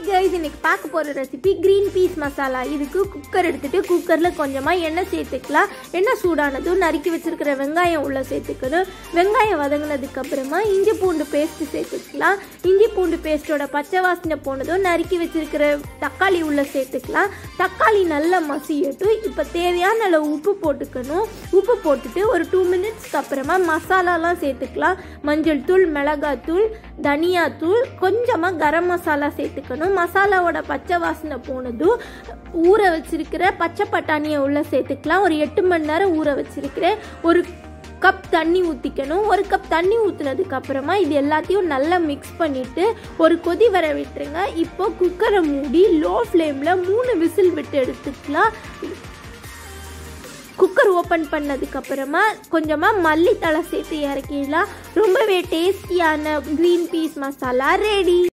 guys இன்னைக்கு பார்க்க போகிற ரெசிபி க்ரீன் பீஸ் மசாலா இதுக்கு குக்கர் எடுத்துட்டு குக்கரில் கொஞ்சமாக எண்ணெய் சேர்த்துக்கலாம் எண்ணெய் சூடானதும் நறுக்கி வச்சிருக்கிற வெங்காயம் உள்ளே சேர்த்துக்கணும் வெங்காயம் வதங்கினதுக்கு அப்புறமா இஞ்சி பூண்டு பேஸ்ட் சேர்த்துக்கலாம் இஞ்சி பூண்டு பேஸ்ட்டோட பச்சை வாசனை போனதும் நறுக்கி வச்சிருக்கிற தக்காளி உள்ளே சேர்த்துக்கலாம் தக்காளி நல்லா மசியட்டும் இப்போ தேவையான அளவு உப்பு போட்டுக்கணும் உப்பு போட்டுட்டு ஒரு டூ மினிட்ஸ்க்கு அப்புறமா மசாலாலாம் சேர்த்துக்கலாம் மஞ்சள் தூள் மிளகாத்தூள் தனியாத்தூள் கொஞ்சமாக கரம் மசாலா சேர்த்துக்கணும் மசாலாவோட பச்சை வாசனை போனதும் ஊற வச்சிருக்கிற பச்சை பட்டாணியை உள்ளே சேர்த்துக்கலாம் ஒரு எட்டு மணி நேரம் ஊற வச்சிருக்கிறேன் ஒரு கப் தண்ணி ஊற்றிக்கணும் ஒரு கப் தண்ணி ஊற்றுனதுக்கு அப்புறமா இது எல்லாத்தையும் நல்லா மிக்ஸ் பண்ணிவிட்டு ஒரு கொதி வர விட்டுருங்க இப்போ குக்கரை மூடி லோ ஃப்ளேமில் மூணு விசில் விட்டு எடுத்துக்கலாம் குக்கர் ஓப்பன் பண்ணதுக்கு அப்புறமா கொஞ்சமாக மல்லித்தலை சேர்த்து இறக்கிடலாம் ரொம்பவே டேஸ்டியான க்ரீன் பீஸ் மசாலா ரெடி